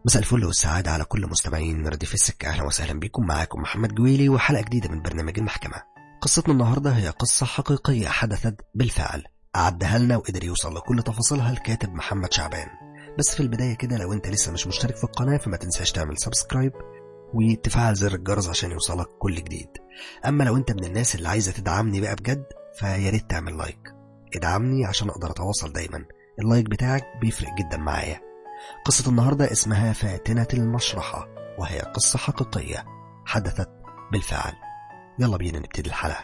مساء الفل والسعادة على كل مستمعين رديف السكة أهلا وسهلا بكم معاكم محمد جويلي وحلقة جديدة من برنامج المحكمة قصتنا النهاردة هي قصة حقيقية حدثت بالفعل أعدها لنا وقدر يوصل لكل تفاصيلها الكاتب محمد شعبان بس في البداية كده لو أنت لسه مش مشترك في القناة فما تنساش تعمل سبسكرايب وتفعل زر الجرس عشان يوصلك كل جديد أما لو أنت من الناس اللي عايزة تدعمني بقى بجد فياريت تعمل لايك ادعمني عشان أقدر أتواصل دايما اللايك بتاعك بيفرق جدا معايا قصة النهاردة اسمها فاتنة المشرحة وهي قصة حقيقية حدثت بالفعل يلا بينا نبتدي الحلقة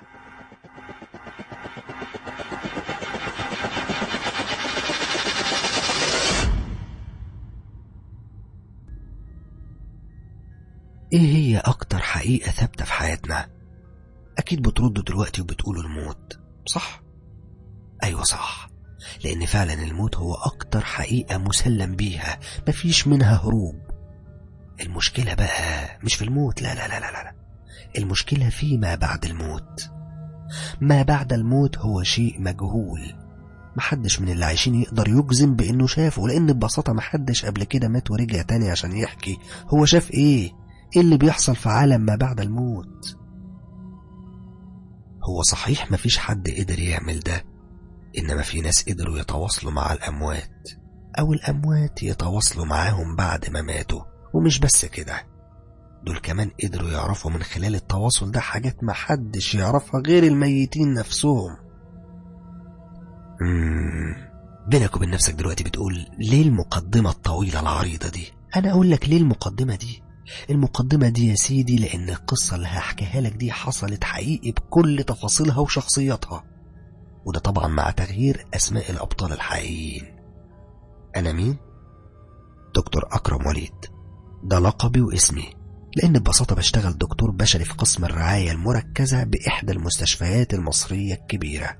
ايه هي اكتر حقيقة ثابتة في حياتنا اكيد بتردوا دلوقتي وبتقولوا الموت صح ايوه صح لأن فعلا الموت هو أكتر حقيقة مسلم بيها مفيش منها هروب المشكلة بقى مش في الموت لا لا لا لا لا المشكلة فيما بعد الموت ما بعد الموت هو شيء مجهول محدش من اللي عايشين يقدر يجزم بأنه شافه لأن ببساطة محدش قبل كده مات ورجع تاني عشان يحكي هو شاف إيه إيه اللي بيحصل في عالم ما بعد الموت هو صحيح مفيش حد قدر يعمل ده إنما في ناس قدروا يتواصلوا مع الأموات أو الأموات يتواصلوا معاهم بعد ما ماتوا ومش بس كده دول كمان قدروا يعرفوا من خلال التواصل ده حاجات ما حدش يعرفها غير الميتين نفسهم مم. بينك وبين نفسك دلوقتي بتقول ليه المقدمة الطويلة العريضة دي أنا أقول لك ليه المقدمة دي المقدمة دي يا سيدي لأن القصة اللي هحكيها لك دي حصلت حقيقي بكل تفاصيلها وشخصياتها وده طبعا مع تغيير أسماء الأبطال الحقيقيين أنا مين؟ دكتور أكرم وليد ده لقبي واسمي لأن ببساطة بشتغل دكتور بشري في قسم الرعاية المركزة بإحدى المستشفيات المصرية الكبيرة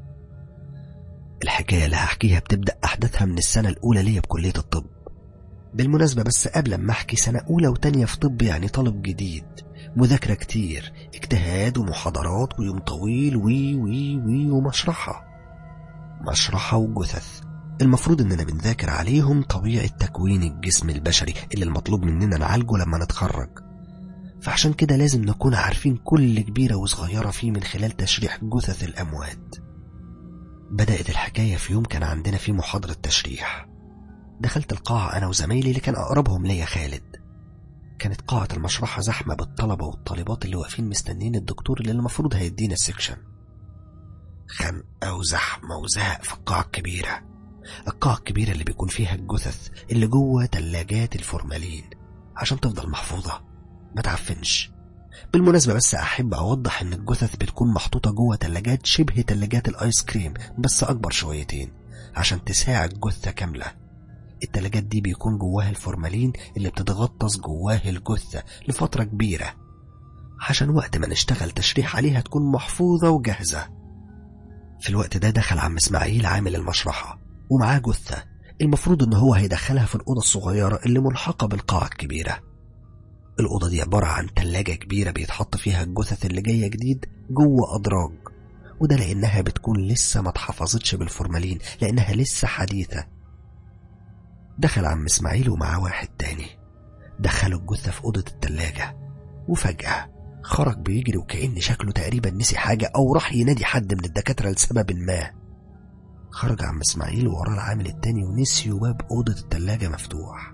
الحكاية اللي هحكيها بتبدأ أحداثها من السنة الأولى ليا بكلية الطب بالمناسبة بس قبل ما أحكي سنة أولى وتانية في طب يعني طالب جديد مذاكرة كتير اجتهاد ومحاضرات ويوم طويل وي وي وي ومشرحة مشرحة وجثث المفروض اننا بنذاكر عليهم طبيعة تكوين الجسم البشري اللي المطلوب مننا نعالجه لما نتخرج فعشان كده لازم نكون عارفين كل كبيرة وصغيرة فيه من خلال تشريح جثث الأموات بدأت الحكاية في يوم كان عندنا فيه محاضرة تشريح دخلت القاعة أنا وزمايلي اللي كان أقربهم ليا خالد كانت قاعة المشرحة زحمة بالطلبة والطالبات اللي واقفين مستنين الدكتور اللي المفروض هيدينا السكشن خنقة وزحمة وزهق في القاعة الكبيرة القاعة الكبيرة اللي بيكون فيها الجثث اللي جوه تلاجات الفورمالين عشان تفضل محفوظة ما تعفنش بالمناسبة بس أحب أوضح إن الجثث بتكون محطوطة جوه تلاجات شبه تلاجات الآيس كريم بس أكبر شويتين عشان تساعد جثة كاملة التلاجات دي بيكون جواها الفورمالين اللي بتتغطس جواه الجثة لفترة كبيرة عشان وقت ما نشتغل تشريح عليها تكون محفوظة وجاهزة في الوقت ده دخل عم اسماعيل عامل المشرحة ومعاه جثة المفروض ان هو هيدخلها في الأوضة الصغيرة اللي ملحقة بالقاعة الكبيرة الأوضة دي عبارة عن تلاجة كبيرة بيتحط فيها الجثث اللي جاية جديد جوه أدراج وده لأنها بتكون لسه ما اتحفظتش بالفورمالين لأنها لسه حديثة دخل عم اسماعيل ومعاه واحد تاني دخلوا الجثة في أوضة التلاجة وفجأة خرج بيجري وكأن شكله تقريبا نسي حاجة أو راح ينادي حد من الدكاترة لسبب ما خرج عم اسماعيل وراه العامل التاني ونسيوا باب أوضة التلاجة مفتوح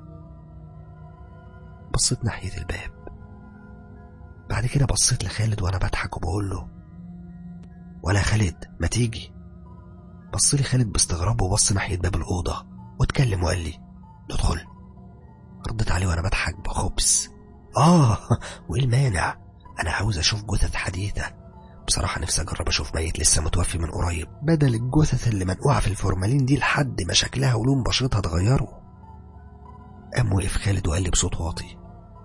بصيت ناحية الباب بعد كده بصيت لخالد وأنا بضحك وبقول له ولا خالد ما تيجي بص لي خالد باستغراب وبص ناحية باب الأوضة واتكلم وقال لي ندخل رديت عليه وانا بضحك بخبث اه وايه المانع انا عاوز اشوف جثث حديثة بصراحة نفسي اجرب اشوف ميت لسه متوفي من قريب بدل الجثث اللي منقوعة في الفورمالين دي لحد ما شكلها ولون بشرتها اتغيروا قام وقف خالد وقال لي بصوت واطي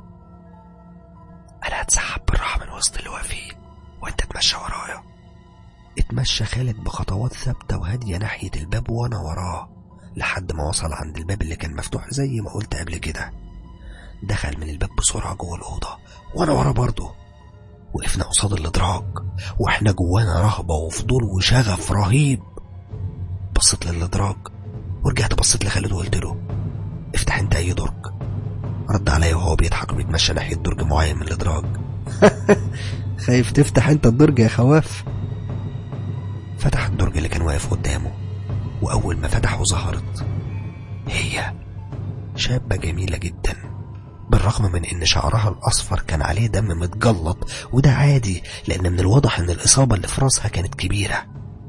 انا هتسحب بالراحة من وسط اللي واقفين وانت تمشى ورايا اتمشى خالد بخطوات ثابتة وهادية ناحية الباب وانا وراه لحد ما وصل عند الباب اللي كان مفتوح زي ما قلت قبل كده دخل من الباب بسرعة جوه الأوضة وأنا ورا برضه وقفنا قصاد الإدراج وإحنا جوانا رهبة وفضول وشغف رهيب بصيت للإدراج ورجعت بصيت لخالد وقلت له افتح انت أي درج رد عليا وهو بيضحك وبيتمشى ناحية درج معين من الإدراج خايف تفتح انت الدرج يا خواف فتح الدرج اللي كان واقف قدامه وأول ما فتحه ظهرت هي شابة جميلة جدا بالرغم من ان شعرها الاصفر كان عليه دم متجلط وده عادي لان من الواضح ان الاصابة اللي في راسها كانت كبيرة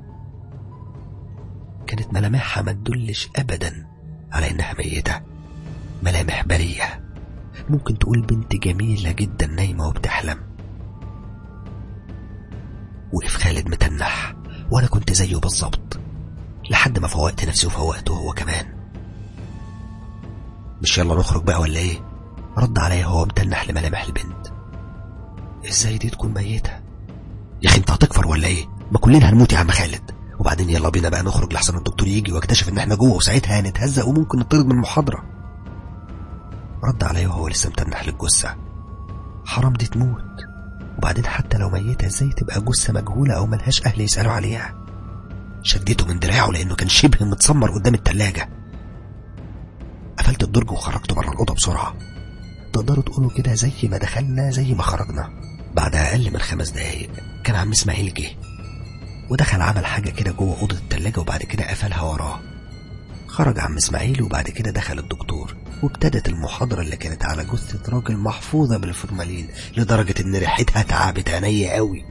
كانت ملامحها ما تدلش ابدا على انها ميتة ملامح بريئة ممكن تقول بنت جميلة جدا نايمة وبتحلم وقف خالد متنح وانا كنت زيه بالظبط لحد ما فوقت نفسي وفوقته هو كمان مش يلا نخرج بقى ولا ايه رد عليا هو متنح لملامح البنت ازاي دي تكون ميتة يا اخي انت هتكفر ولا ايه ما كلنا هنموت يا عم خالد وبعدين يلا بينا بقى نخرج لحسن الدكتور يجي واكتشف ان احنا جوه وساعتها هنتهزق وممكن نطرد من المحاضرة رد عليا وهو لسه متنح للجثة حرام دي تموت وبعدين حتى لو ميتة ازاي تبقى جثة مجهولة او ملهاش اهل يسألوا عليها شديته من دراعه لانه كان شبه متسمر قدام التلاجة قفلت الدرج وخرجت بره الأوضة بسرعة تقدروا تقولوا كده زي ما دخلنا زي ما خرجنا بعد أقل من خمس دقايق كان عم إسماعيل جه ودخل عمل حاجة كده جوه أوضة التلاجة وبعد كده قفلها وراه خرج عم إسماعيل وبعد كده دخل الدكتور وابتدت المحاضرة اللي كانت على جثة راجل محفوظة بالفورمالين لدرجة إن ريحتها تعبت عينيا قوي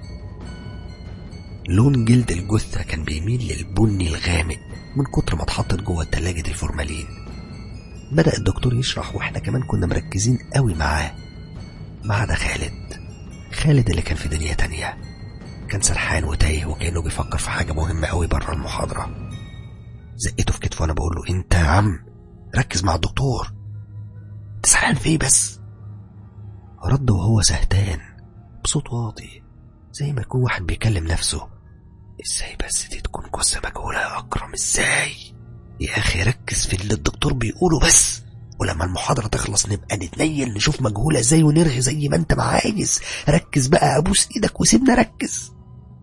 لون جلد الجثة كان بيميل للبني الغامق من كتر ما اتحطت جوه تلاجة الفورمالين بدأ الدكتور يشرح واحنا كمان كنا مركزين قوي معاه ما عدا خالد خالد اللي كان في دنيا تانية كان سرحان وتايه وكأنه بيفكر في حاجة مهمة قوي بره المحاضرة زقته في كتفه وانا بقول له انت يا عم ركز مع الدكتور انت سرحان في ايه بس رد وهو سهتان بصوت واطي زي ما يكون واحد بيكلم نفسه ازاي بس دي تكون جثة مجهولة يا أكرم ازاي يا أخي ركز في اللي الدكتور بيقوله بس ولما المحاضرة تخلص نبقى نتنيل نشوف مجهولة ازاي ونرغي زي ما انت ما عايز ركز بقى ابوس ايدك وسيبنا ركز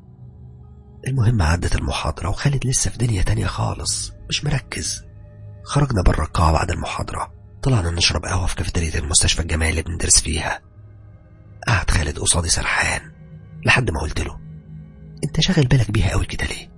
المهم عدت المحاضرة وخالد لسه في دنيا تانية خالص مش مركز خرجنا بره القاعة بعد المحاضرة طلعنا نشرب قهوة في كافيتيريا المستشفى الجامعي اللي بندرس فيها قعد خالد قصادي سرحان لحد ما قلت له انت شاغل بالك بيها قوي كده ليه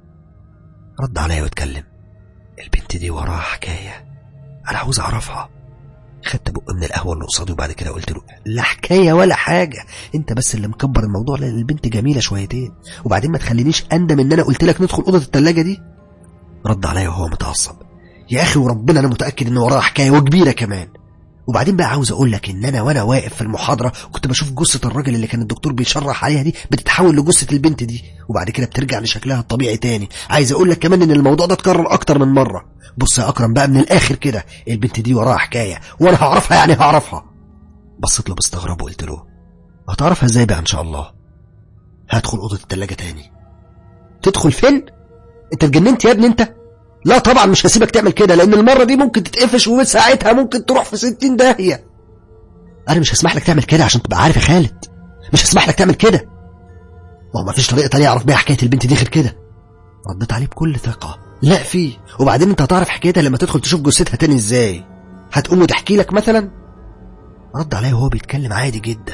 رد عليا واتكلم البنت دي وراها حكاية انا عاوز اعرفها خدت بق من القهوة اللي قصادي وبعد كده قلت له لا حكاية ولا حاجة انت بس اللي مكبر الموضوع لان البنت جميلة شويتين وبعدين ما تخلينيش اندم ان انا قلت لك ندخل اوضة التلاجة دي رد عليا وهو متعصب يا اخي وربنا انا متأكد ان وراها حكاية وكبيرة كمان وبعدين بقى عاوز اقول لك ان انا وانا واقف في المحاضره كنت بشوف جثه الراجل اللي كان الدكتور بيشرح عليها دي بتتحول لجثه البنت دي وبعد كده بترجع لشكلها الطبيعي تاني عايز اقول لك كمان ان الموضوع ده اتكرر اكتر من مره بص يا اكرم بقى من الاخر كده البنت دي وراها حكايه وانا هعرفها يعني هعرفها بصيت له باستغراب وقلت له هتعرفها ازاي بقى ان شاء الله هدخل اوضه التلاجة تاني تدخل فين انت اتجننت يا ابني انت لا طبعا مش هسيبك تعمل كده لان المره دي ممكن تتقفش وساعتها ممكن تروح في ستين داهيه انا مش هسمح لك تعمل كده عشان تبقى عارف يا خالد مش هسمح لك تعمل كده ما هو مفيش طريقه تانية اعرف بيها حكايه البنت دي غير كده رديت عليه بكل ثقه لا في وبعدين انت هتعرف حكايتها لما تدخل تشوف جثتها تاني ازاي هتقوم وتحكي لك مثلا رد عليا وهو بيتكلم عادي جدا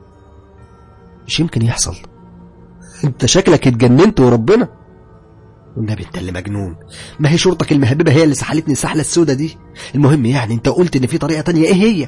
مش يمكن يحصل انت شكلك اتجننت وربنا والنبي انت اللي مجنون ما هي شرطك المهببه هي اللي سحلتني السحله السودة دي المهم يعني انت قلت ان في طريقه تانية ايه هي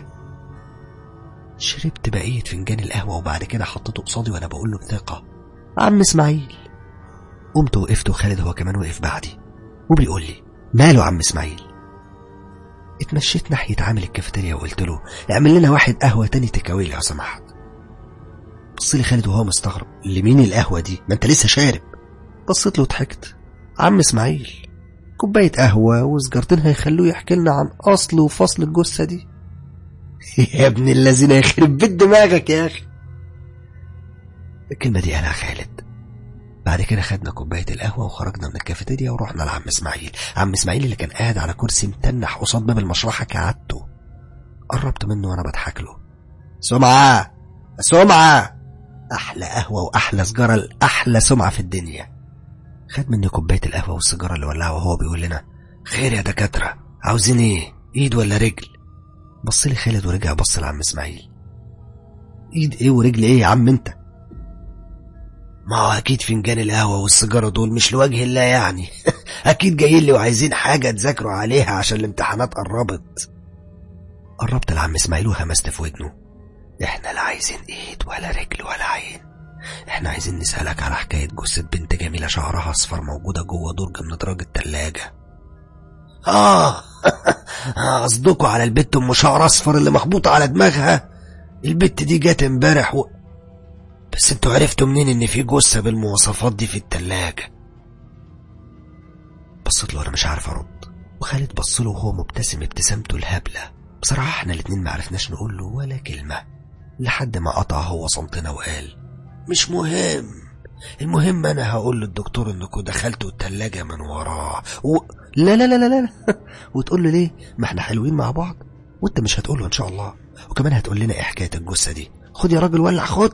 شربت بقيه فنجان القهوه وبعد كده حطيته قصادي وانا بقول له بثقه عم اسماعيل قمت وقفت وخالد هو كمان وقف بعدي وبيقول لي ماله عم اسماعيل اتمشيت ناحيه عامل الكافيتيريا وقلت له اعمل لنا واحد قهوه تاني تكاوي لو سمحت بص لي خالد وهو مستغرب لمين القهوه دي ما انت لسه شارب بصيت له وضحكت عم اسماعيل كوباية قهوة وسجارتين هيخلوه يحكي لنا عن أصل وفصل الجثة دي يا ابن الذين يخرب بيت دماغك يا أخي الكلمة دي قالها خالد بعد كده خدنا كوباية القهوة وخرجنا من الكافيتيريا ورحنا لعم اسماعيل عم اسماعيل اللي كان قاعد على كرسي متنح قصاد باب المشرحة كعادته قربت منه وانا بضحك له سمعة سمعة أحلى قهوة وأحلى سجارة أحلى سمعة في الدنيا خد مني كوباية القهوة والسيجارة اللي ولعها وهو بيقول لنا خير يا دكاترة عاوزين ايه ايد ولا رجل بص لي خالد ورجع بص لعم اسماعيل ايد ايه ورجل ايه يا عم انت ما هو اكيد فنجان القهوه والسيجاره دول مش لوجه الله يعني اكيد جايين لي وعايزين حاجه تذاكروا عليها عشان الامتحانات قربت قربت لعم اسماعيل وهمست في ودنه احنا لا عايزين ايد ولا رجل ولا عين احنا عايزين نسألك على حكاية جثة بنت جميلة شعرها اصفر موجودة جوه درج من ادراج التلاجة اه قصدكوا على البت ام شعر اصفر اللي مخبوطة على دماغها البت دي جت امبارح و... بس انتوا عرفتوا منين ان في جثة بالمواصفات دي في التلاجة بصيت له انا مش عارف ارد وخالد بص له وهو مبتسم ابتسامته الهبلة بصراحة احنا الاتنين معرفناش نقول له ولا كلمة لحد ما قطع هو صمتنا وقال مش مهم المهم انا هقول للدكتور انكم دخلتوا التلاجة من وراه و... لا لا لا لا لا وتقول له ليه ما احنا حلوين مع بعض وانت مش هتقول له ان شاء الله وكمان هتقول لنا ايه حكايه الجثه دي خد يا راجل ولع خد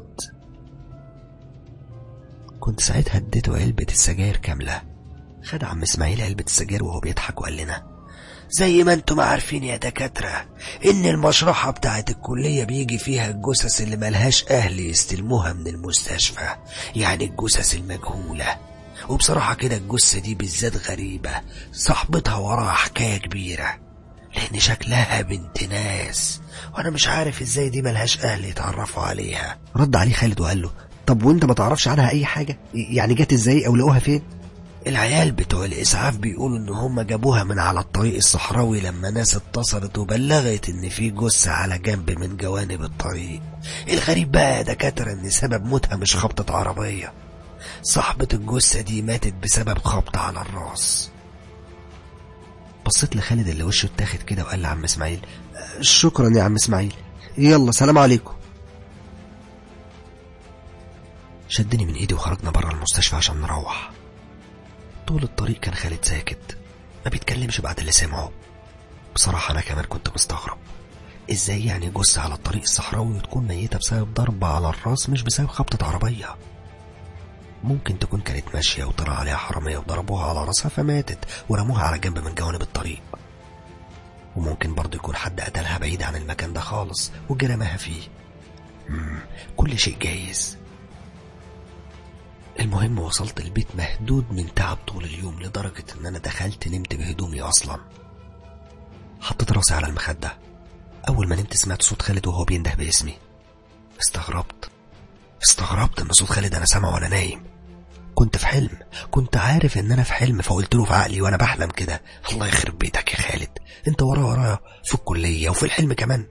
كنت ساعتها اديته علبه السجاير كامله خد عم اسماعيل علبه السجاير وهو بيضحك وقال لنا زي ما انتم عارفين يا دكاترة ان المشرحة بتاعت الكلية بيجي فيها الجثث اللي ملهاش اهل يستلموها من المستشفى يعني الجثث المجهولة وبصراحة كده الجثة دي بالذات غريبة صاحبتها وراها حكاية كبيرة لان شكلها بنت ناس وانا مش عارف ازاي دي ملهاش اهل يتعرفوا عليها رد عليه خالد وقال له طب وانت ما تعرفش عنها اي حاجة يعني جت ازاي او لقوها فين العيال بتوع الإسعاف بيقولوا إن هم جابوها من على الطريق الصحراوي لما ناس اتصلت وبلغت إن في جثة على جنب من جوانب الطريق الغريب بقى يا دكاترة إن سبب موتها مش خبطة عربية صاحبة الجثة دي ماتت بسبب خبطة على الراس بصيت لخالد اللي وشه اتاخد كده وقال لعم اسماعيل شكرا يا عم اسماعيل يلا سلام عليكم شدني من ايدي وخرجنا بره المستشفى عشان نروح طول الطريق كان خالد ساكت ما بيتكلمش بعد اللي سمعه بصراحة أنا كمان كنت مستغرب إزاي يعني جثة على الطريق الصحراوي وتكون ميتة بسبب ضربة على الراس مش بسبب خبطة عربية ممكن تكون كانت ماشية وطلع عليها حرامية وضربوها على راسها فماتت ورموها على جنب من جوانب الطريق وممكن برضه يكون حد قتلها بعيد عن المكان ده خالص وجرمها فيه مم. كل شيء جايز المهم وصلت البيت مهدود من تعب طول اليوم لدرجة ان انا دخلت نمت بهدومي اصلا حطيت راسي على المخدة اول ما نمت سمعت صوت خالد وهو بينده باسمي استغربت استغربت ان صوت خالد انا سامعه وانا نايم كنت في حلم كنت عارف ان انا في حلم فقلت له في عقلي وانا بحلم كده الله يخرب بيتك يا خالد انت ورايا ورايا في الكلية وفي الحلم كمان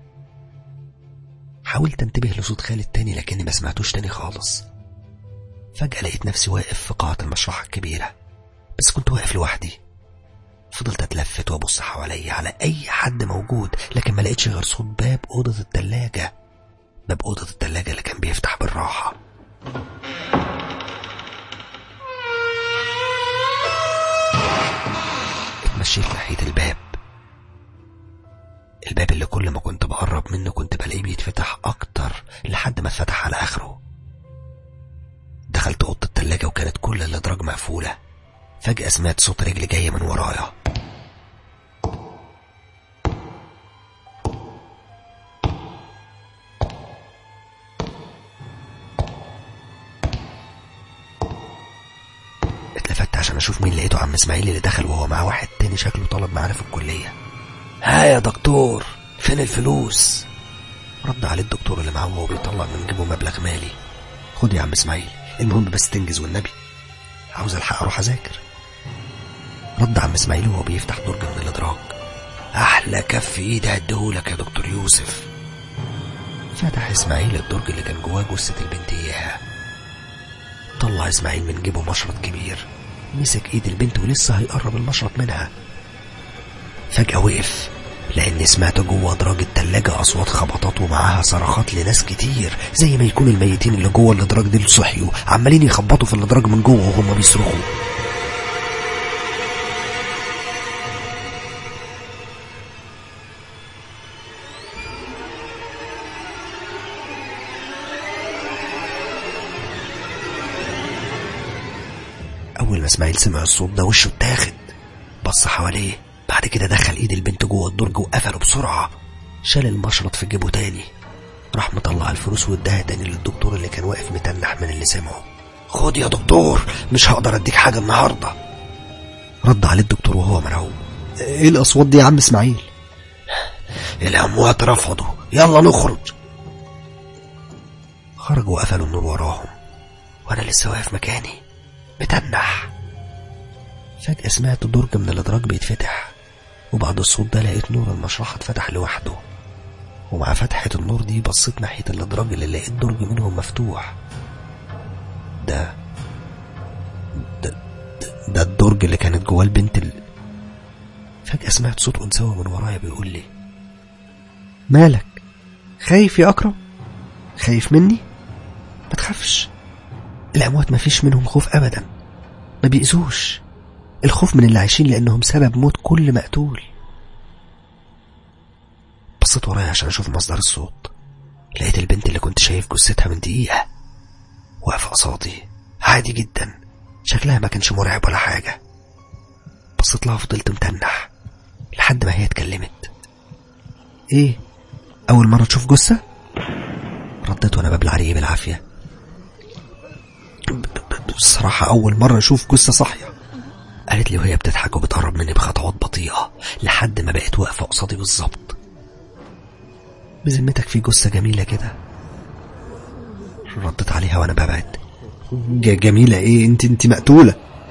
حاولت انتبه لصوت خالد تاني لكني ما سمعتوش تاني خالص فجأة لقيت نفسي واقف في قاعة المشرحة الكبيرة بس كنت واقف لوحدي فضلت اتلفت وابص حواليا على اي حد موجود لكن ما لقيتش غير صوت باب اوضة التلاجة باب اوضة التلاجة اللي كان بيفتح بالراحة اتمشيت ناحية الباب الباب اللي كل ما كنت بقرب منه كنت بلاقيه بيتفتح اكتر لحد ما اتفتح على اخره دخلت اوضه التلاجة وكانت كل الادراج مقفولة فجأة سمعت صوت رجل جاية من ورايا اتلفت عشان اشوف مين لقيته عم اسماعيل اللي دخل وهو مع واحد تاني شكله طلب معانا في الكلية ها يا دكتور فين الفلوس رد عليه الدكتور اللي معاه وهو بيطلع من جيبه مبلغ مالي خد يا عم اسماعيل المهم بس تنجز والنبي عاوز الحق اروح اذاكر رد عم اسماعيل وهو بيفتح درج من الادراج احلى كف ايدي هديهولك يا دكتور يوسف فتح اسماعيل الدرج اللي كان جواه جثة البنت اياها طلع اسماعيل من جيبه مشرط كبير مسك ايد البنت ولسه هيقرب المشرط منها فجأة وقف لأن سمعت جوه أدراج التلاجة أصوات خبطات ومعاها صرخات لناس كتير زي ما يكون الميتين اللي جوه الأدراج دول صحيوا عمالين يخبطوا في الأدراج من جوه وهم بيصرخوا أول ما إسماعيل سمع الصوت ده وشه اتاخد بص حواليه بعد كده دخل ايد البنت جوه الدرج وقفله بسرعة شال المشرط في جيبه تاني راح مطلع الفلوس واداها تاني للدكتور اللي كان واقف متنح من اللي سمعه خد يا دكتور مش هقدر اديك حاجة النهاردة رد عليه الدكتور وهو مرعوب ايه الاصوات دي يا عم اسماعيل الاموات رفضوا يلا نخرج خرجوا وقفلوا النور وراهم وانا لسه واقف مكاني متنح فجأة سمعت درج من الادراج بيتفتح وبعد الصوت ده لقيت نور المشرحة اتفتح لوحده ومع فتحة النور دي بصيت ناحية الادراج اللي لقيت درج منهم مفتوح ده ده, ده, ده الدرج اللي كانت جواه البنت ال... فجأة سمعت صوت أنثوي من ورايا بيقول لي مالك خايف يا أكرم خايف مني ما تخافش الأموات ما فيش منهم خوف أبدا ما بيأذوش الخوف من اللي عايشين لأنهم سبب موت كل مقتول بصيت ورايا عشان أشوف مصدر الصوت لقيت البنت اللي كنت شايف جثتها من دقيقة واقفة قصادي عادي جدا شكلها ما كانش مرعب ولا حاجة بصيت لها وفضلت متنح لحد ما هي اتكلمت ايه اول مرة تشوف جثة رديت وانا ببلع ريقي بالعافية بصراحة اول مرة اشوف جثة صاحية قالت لي وهي بتضحك وبتقرب مني بخطوات بطيئة لحد ما بقت واقفة قصادي بالظبط بذمتك في جثة جميلة كده ردت عليها وانا ببعد ج- جميلة ايه انت انت مقتولة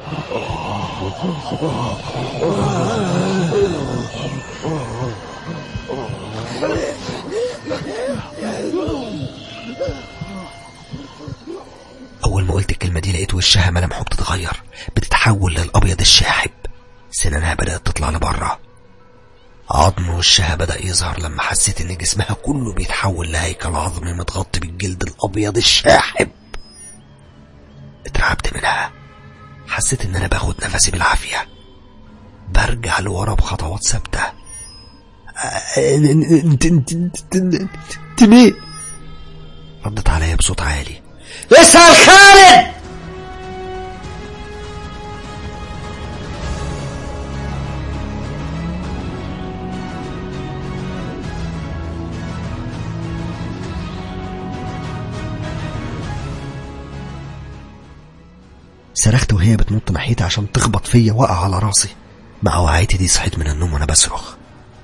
أول ما قلت الكلمة دي لقيت وشها ملامحه بتتغير بتتحول للأبيض الشاحب سنانها بدأت تطلع لبره عظم وشها بدأ يظهر لما حسيت إن جسمها كله بيتحول لهيكل عظمي متغطي بالجلد الأبيض الشاحب اترعبت منها حسيت إن أنا باخد نفسي بالعافية برجع لورا بخطوات ثابتة انت انت انت انت مين؟ ردت عليا بصوت عالي اسأل خالد صرخت وهي بتنط ناحيتي عشان تخبط فيا وقع على راسي مع وعيتي دي صحيت من النوم وانا بصرخ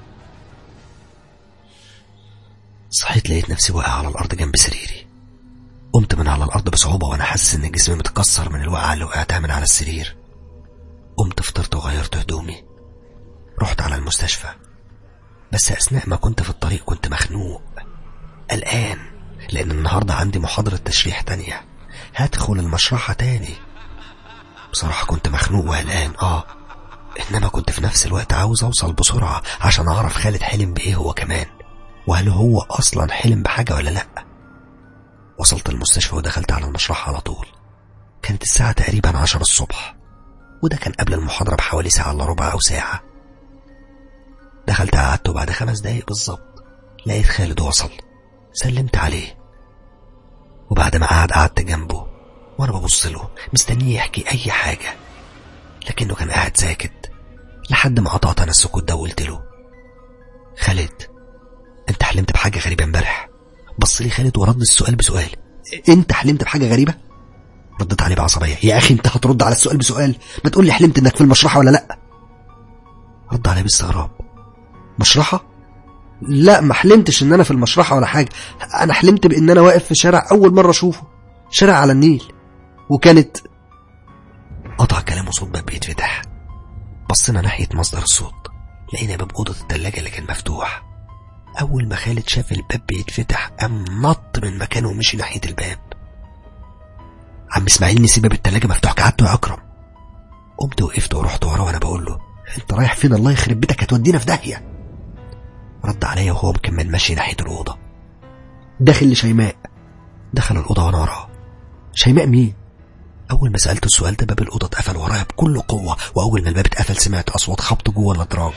صحيت لقيت نفسي واقع على الارض جنب سريري قمت من على الارض بصعوبه وانا حاسس ان جسمي متكسر من الوقعه اللي وقعتها من على السرير قمت فطرت وغيرت هدومي رحت على المستشفى بس اثناء ما كنت في الطريق كنت مخنوق قلقان لان النهارده عندي محاضره تشريح تانية هدخل المشرحه تاني بصراحه كنت مخنوق وقلقان اه انما كنت في نفس الوقت عاوز اوصل بسرعه عشان اعرف خالد حلم بايه هو كمان وهل هو اصلا حلم بحاجه ولا لا وصلت المستشفى ودخلت على المشرحة على طول كانت الساعة تقريبا عشر الصبح وده كان قبل المحاضرة بحوالي ساعة إلا ربع أو ساعة دخلت قعدت وبعد خمس دقايق بالظبط لقيت خالد وصل سلمت عليه وبعد ما قعد قعدت جنبه وأنا ببص له مستنيه يحكي أي حاجة لكنه كان قاعد ساكت لحد ما قطعت أنا السكوت ده وقلت له خالد أنت حلمت بحاجة غريبة امبارح بص لي خالد ورد السؤال بسؤال انت حلمت بحاجه غريبه ردت عليه بعصبيه يا اخي انت هترد على السؤال بسؤال ما تقول لي حلمت انك في المشرحه ولا لا رد عليه باستغراب مشرحه لا ما حلمتش ان انا في المشرحه ولا حاجه انا حلمت بان انا واقف في شارع اول مره اشوفه شارع على النيل وكانت قطع كلامه صوت باب بيتفتح بصينا ناحيه مصدر الصوت لقينا باب اوضه التلاجة اللي كان مفتوح أول ما خالد شاف الباب بيتفتح قام نط من مكانه ومشي ناحية الباب عم إسماعيل نسي باب التلاجة مفتوح قعدته يا أكرم قمت وقفت ورحت وراه وأنا بقول له أنت رايح فين الله يخرب بيتك هتودينا في داهية رد عليا وهو مكمل ماشي ناحية الأوضة داخل لشيماء دخل الأوضة وأنا وراه شيماء مين؟ أول ما سألته السؤال ده باب الأوضة اتقفل ورايا بكل قوة وأول ما الباب اتقفل سمعت أصوات خبط جوه الأدراج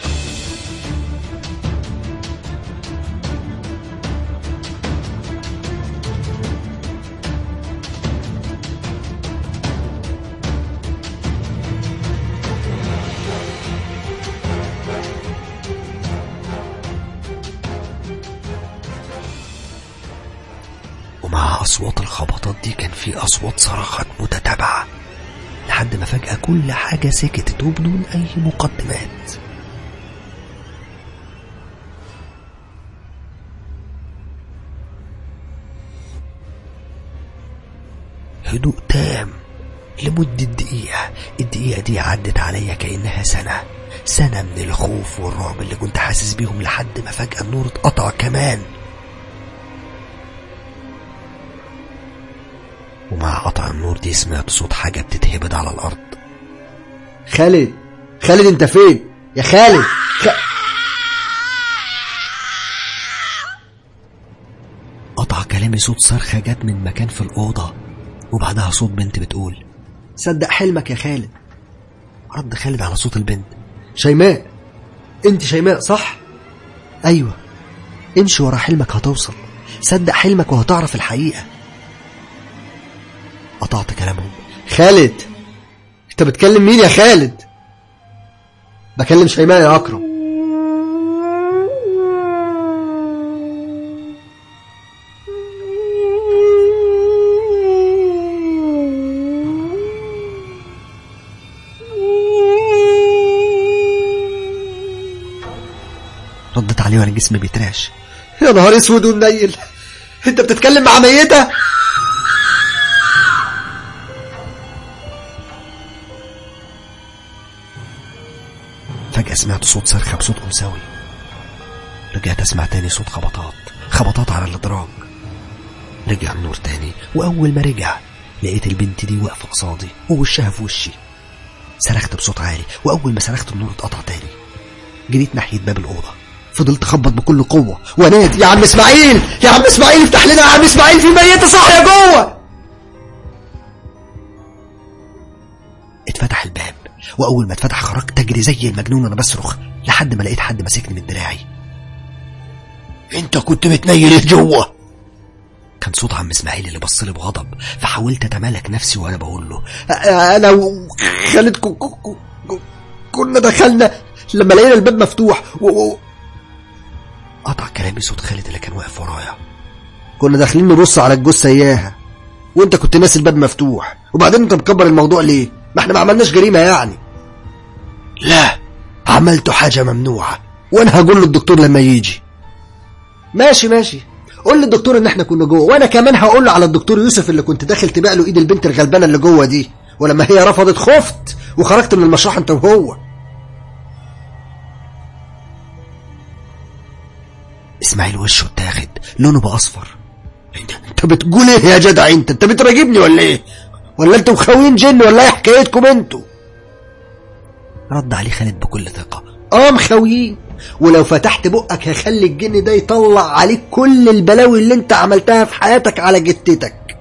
ومع أصوات الخبطات دي كان في أصوات صرخات متتابعة لحد ما فجأة كل حاجة سكتت وبدون أي مقدمات هدوء تام لمدة دقيقة الدقيقة دي عدت عليا كأنها سنة سنة من الخوف والرعب اللي كنت حاسس بيهم لحد ما فجأة النور اتقطع كمان ومع قطع النور دي سمعت صوت حاجة بتتهبد على الأرض خالد خالد انت فين يا خالد خ... قطع كلامي صوت صرخة جت من مكان في الأوضة وبعدها صوت بنت بتقول صدق حلمك يا خالد رد خالد على صوت البنت شيماء انت شيماء صح أيوة امشي ورا حلمك هتوصل صدق حلمك وهتعرف الحقيقة قطعت كلامهم خالد انت بتكلم مين يا خالد بكلم شيماء يا اكرم ردت عليه وانا جسمي بيتراش يا نهار اسود ومنيل انت بتتكلم مع ميته فجأة سمعت صوت صرخة بصوت أنثوي رجعت أسمع تاني صوت خبطات خبطات على الأدراج رجع النور تاني وأول ما رجع لقيت البنت دي واقفة قصادي ووشها في وشي صرخت بصوت عالي وأول ما صرخت النور اتقطع تاني جريت ناحية باب الأوضة فضلت أخبط بكل قوة وأنادي يا عم اسماعيل يا عم اسماعيل افتح لنا يا عم اسماعيل في ميته صاحيه جوه اتفتح الباب واول ما اتفتح خرجت اجري زي المجنون وانا بصرخ لحد ما لقيت حد ماسكني من دراعي انت كنت متنيل جوه كان صوت عم اسماعيل اللي بص لي بغضب فحاولت اتمالك نفسي وانا بقول له انا وخالد كو كو كو كو كنا دخلنا لما لقينا الباب مفتوح و... و... قطع كلامي صوت خالد اللي كان واقف ورايا كنا داخلين نبص على الجثه اياها وانت كنت ناسي الباب مفتوح وبعدين انت مكبر الموضوع ليه ما احنا ما عملناش جريمه يعني لا عملت حاجه ممنوعه وانا هقول للدكتور لما يجي ماشي ماشي قول للدكتور ان احنا كنا جوه وانا كمان هقول له على الدكتور يوسف اللي كنت داخل تبيع له ايد البنت الغلبانه اللي جوه دي ولما هي رفضت خفت وخرجت من المشرحه انت وهو اسماعيل وشه اتاخد لونه بقى اصفر انت بتقول ايه يا جدع انت انت بتراجبني ولا ايه ولا انتوا مخاوين جن ولا ايه حكايتكم انتوا رد عليه خالد بكل ثقه اه مخاويين ولو فتحت بقك هخلي الجن ده يطلع عليك كل البلاوي اللي انت عملتها في حياتك على جتتك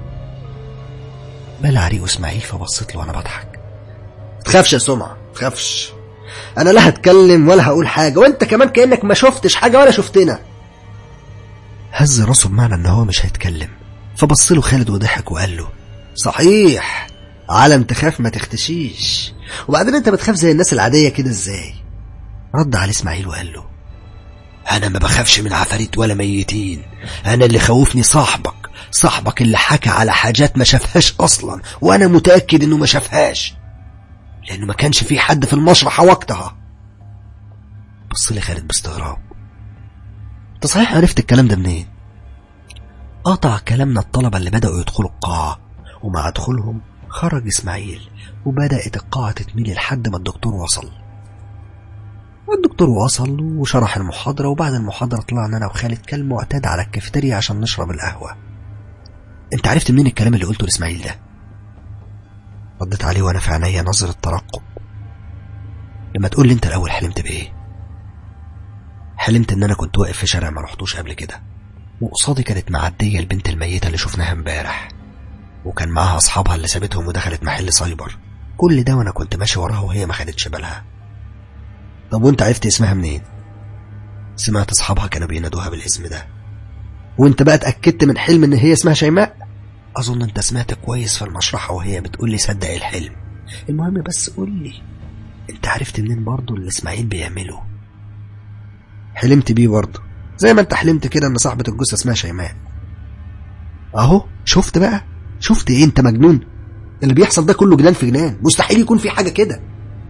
بلع ريقه اسماعيل فبصيت له وانا بضحك تخافش يا سمعة تخافش انا لا هتكلم ولا هقول حاجة وانت كمان كأنك ما شفتش حاجة ولا شفتنا هز راسه بمعنى ان هو مش هيتكلم فبص له خالد وضحك وقال له صحيح عالم تخاف ما تختشيش وبعدين انت بتخاف زي الناس العادية كده ازاي رد عليه اسماعيل وقال له انا ما بخافش من عفاريت ولا ميتين انا اللي خوفني صاحبك صاحبك اللي حكى على حاجات ما شافهاش اصلا وانا متاكد انه ما شافهاش لانه ما كانش في حد في المشرحه وقتها بص لي خالد باستغراب انت صحيح عرفت الكلام ده منين قطع كلامنا الطلبة اللي بدأوا يدخلوا القاعة ومع دخولهم خرج إسماعيل وبدأت القاعة تتميل لحد ما الدكتور وصل الدكتور وصل وشرح المحاضرة وبعد المحاضرة طلعنا أنا وخالد كالمعتاد على الكافيتيريا عشان نشرب القهوة أنت عرفت منين الكلام اللي قلته لإسماعيل ده؟ ردت عليه وأنا في عينيا نظرة ترقب لما تقول لي أنت الأول حلمت بإيه؟ حلمت إن أنا كنت واقف في شارع ما رحتوش قبل كده وقصادي كانت معدية البنت الميتة اللي شفناها امبارح وكان معاها أصحابها اللي سابتهم ودخلت محل سايبر كل ده وأنا كنت ماشي وراها وهي ما خدتش بالها طب وانت عرفت اسمها منين سمعت اصحابها كانوا بينادوها بالاسم ده وانت بقى اتأكدت من حلم ان هي اسمها شيماء اظن انت سمعت كويس في المشرحة وهي بتقول لي صدق الحلم المهم بس قول لي انت عرفت منين برضه اللي اسماعيل بيعمله حلمت بيه برضه زي ما انت حلمت كده ان صاحبة الجثة اسمها شيماء اهو شفت بقى شفت ايه انت مجنون اللي بيحصل ده كله جنان في جنان مستحيل يكون في حاجه كده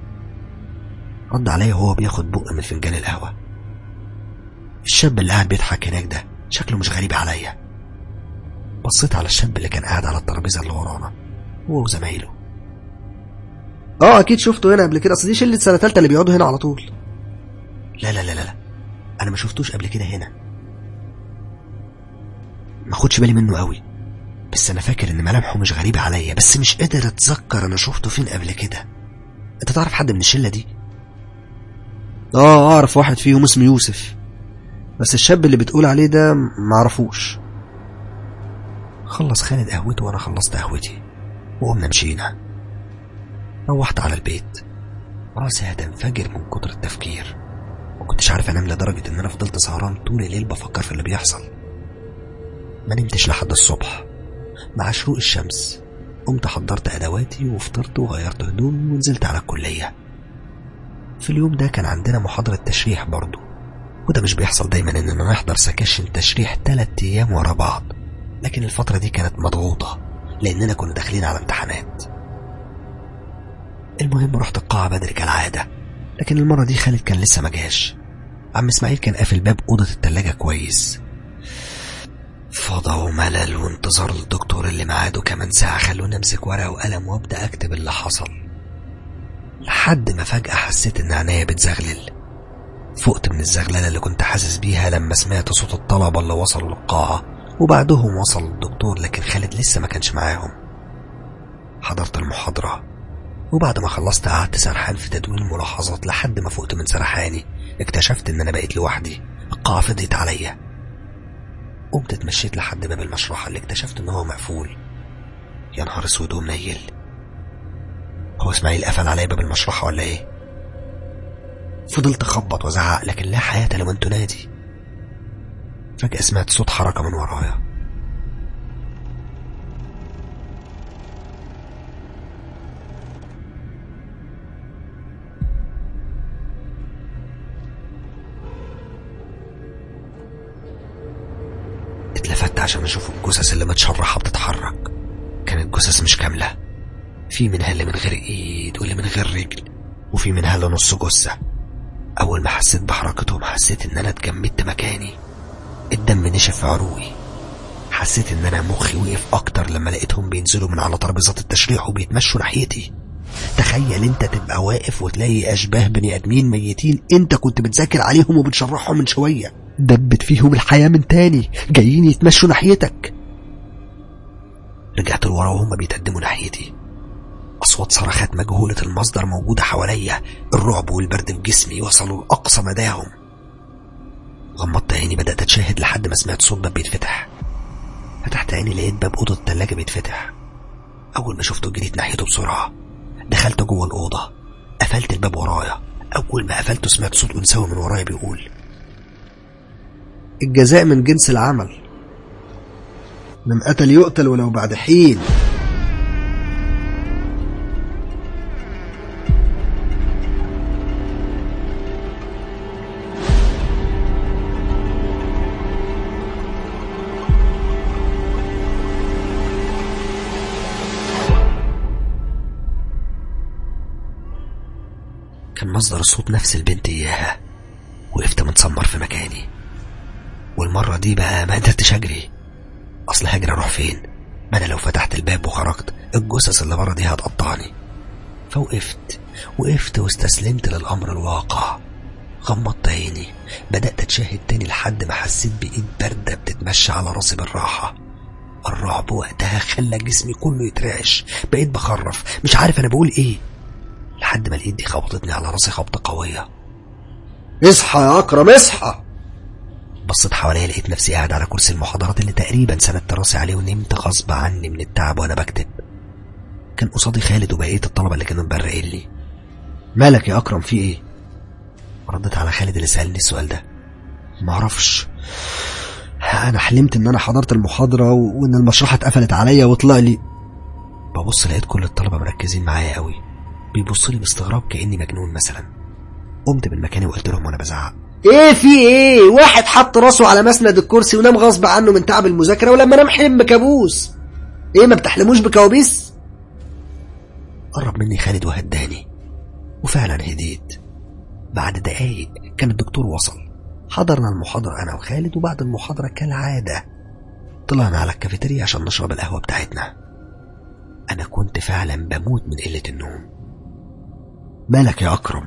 رد عليا وهو بياخد بق من فنجان القهوة الشاب اللي قاعد بيضحك هناك ده شكله مش غريب عليا بصيت على الشاب اللي كان قاعد على الترابيزة اللي ورانا هو وزمايله اه اكيد شفته هنا قبل كده اصل دي شله سنه ثالثه اللي بيقعدوا هنا على طول لا لا لا لا لا انا ما شفتوش قبل كده هنا ما خدش بالي منه قوي بس انا فاكر ان ملامحه مش غريبة عليا بس مش قادر اتذكر انا شفته فين قبل كده انت تعرف حد من الشلة دي اه اعرف واحد فيهم اسمه يوسف بس الشاب اللي بتقول عليه ده معرفوش خلص خالد قهوته وانا خلصت قهوتي وقمنا مشينا روحت على البيت راسي هتنفجر من كتر التفكير ما كنتش عارف انام لدرجة ان انا فضلت سهران طول الليل بفكر في اللي بيحصل ما نمتش لحد الصبح مع شروق الشمس قمت حضرت ادواتي وفطرت وغيرت هدومي ونزلت على الكلية في اليوم ده كان عندنا محاضرة تشريح برضو وده مش بيحصل دايما اننا نحضر سكاشن تشريح تلات ايام ورا بعض لكن الفترة دي كانت مضغوطة لاننا كنا داخلين على امتحانات المهم رحت القاعة بدري كالعادة لكن المرة دي خالد كان لسه ما جاش عم اسماعيل كان قافل باب أوضة التلاجة كويس فضا وملل وانتظار الدكتور اللي ميعاده كمان ساعة خلوني امسك ورقة وقلم وابدأ اكتب اللي حصل لحد ما فجأة حسيت ان عينيا بتزغلل فقت من الزغللة اللي كنت حاسس بيها لما سمعت صوت الطلبة اللي وصلوا للقاعة وبعدهم وصل الدكتور لكن خالد لسه ما كانش معاهم حضرت المحاضرة وبعد ما خلصت قعدت سرحان في تدوين ملاحظات لحد ما فقت من سرحاني اكتشفت ان انا بقيت لوحدي القاعة فضيت عليا قمت اتمشيت لحد باب المشرحة اللي اكتشفت ان هو مقفول يا نهار اسود ومنيل هو اسماعيل قفل عليا باب المشرحة ولا ايه فضلت اخبط وازعق لكن لا حياة لمن تنادي فجأة سمعت صوت حركة من ورايا اتلفت عشان اشوف الجثث اللي متشرحة بتتحرك كانت جثث مش كاملة في منها اللي من غير ايد واللي من غير رجل وفي منها اللي نص جثة اول ما حسيت بحركتهم حسيت ان انا اتجمدت مكاني الدم نشف في عروقي حسيت ان انا مخي وقف اكتر لما لقيتهم بينزلوا من على ترابيزات التشريح وبيتمشوا ناحيتي تخيل انت تبقى واقف وتلاقي اشباه بني ادمين ميتين انت كنت بتذاكر عليهم وبتشرحهم من شويه دبت فيهم الحياه من تاني جايين يتمشوا ناحيتك رجعت لورا وهم بيتقدموا ناحيتي أصوات صرخات مجهولة المصدر موجودة حواليا الرعب والبرد في جسمي وصلوا لأقصى مداهم غمضت عيني بدأت أتشاهد لحد ما سمعت صوت باب بيتفتح فتحت عيني لقيت باب أوضة التلاجة بيتفتح أول ما شفته جريت ناحيته بسرعة دخلت جوه الأوضة قفلت الباب ورايا أول ما قفلته سمعت صوت أنثوي من ورايا بيقول الجزاء من جنس العمل من قتل يقتل ولو بعد حين كان مصدر الصوت نفس البنت إياها وقفت متسمر في مكاني والمرة دي بقى ما قدرتش أجري أصل هجري أروح فين ما أنا لو فتحت الباب وخرجت الجثث اللي بره دي هتقطعني فوقفت وقفت واستسلمت للأمر الواقع غمضت عيني بدأت أتشاهد تاني لحد ما حسيت بإيد باردة بتتمشى على راسي بالراحة الرعب وقتها خلى جسمي كله يترعش بقيت بخرف مش عارف أنا بقول إيه لحد ما الإيد دي خبطتني على راسي خبطة قوية اصحى يا اكرم اصحى بصيت حواليا لقيت نفسي قاعد على كرسي المحاضرات اللي تقريبا سندت راسي عليه ونمت غصب عني من التعب وانا بكتب كان قصادي خالد وبقيه الطلبه اللي كانوا مبرقين لي مالك يا اكرم في ايه رديت على خالد اللي سالني السؤال ده معرفش انا حلمت ان انا حضرت المحاضره و- وان المشرحه اتقفلت عليا وطلع لي ببص لقيت كل الطلبه مركزين معايا قوي بيبصوا لي باستغراب كاني مجنون مثلا قمت من مكاني وقلت لهم وانا بزعق ايه في ايه واحد حط راسه على مسند الكرسي ونام غصب عنه من تعب المذاكره ولما نام حلم كابوس ايه ما بتحلموش بكوابيس قرب مني خالد وهداني وفعلا هديت بعد دقايق كان الدكتور وصل حضرنا المحاضرة أنا وخالد وبعد المحاضرة كالعادة طلعنا على الكافيتيريا عشان نشرب القهوة بتاعتنا أنا كنت فعلا بموت من قلة النوم مالك يا أكرم